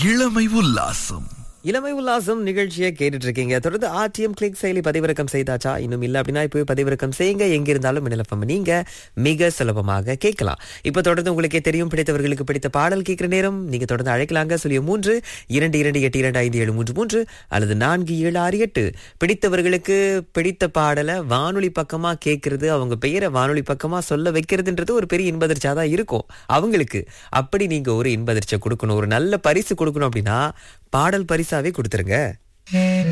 இளமை உல்லாசம் இளமை உல்லாசம் நிகழ்ச்சியை கேட்டுட்டு இருக்கீங்க தொடர்ந்து ஆர்டிஎம் கிளிக் செயலி பதிவிறக்கம் செய்தாச்சா இன்னும் இல்ல அப்படின்னா இப்போ பதிவிறக்கம் செய்யுங்க எங்க இருந்தாலும் மின்னலப்பம் நீங்க மிக சுலபமாக கேட்கலாம் இப்ப தொடர்ந்து உங்களுக்கே தெரியும் பிடித்தவர்களுக்கு பிடித்த பாடல் கேட்கிற நேரம் நீங்க தொடர்ந்து அழைக்கலாங்க சொல்லிய மூன்று இரண்டு இரண்டு எட்டு இரண்டு ஐந்து ஏழு மூன்று மூன்று அல்லது நான்கு ஏழு ஆறு எட்டு பிடித்தவர்களுக்கு பிடித்த பாடலை வானொலி பக்கமா கேட்கறது அவங்க பெயரை வானொலி பக்கமா சொல்ல வைக்கிறதுன்றது ஒரு பெரிய இன்பதிர்ச்சியா தான் இருக்கும் அவங்களுக்கு அப்படி நீங்க ஒரு இன்பதிர்ச்சியை கொடுக்கணும் ஒரு நல்ல பரிசு கொடுக்கணும் அப்படின்னா பாடல் பரிசாவே கொடுத்துருங்க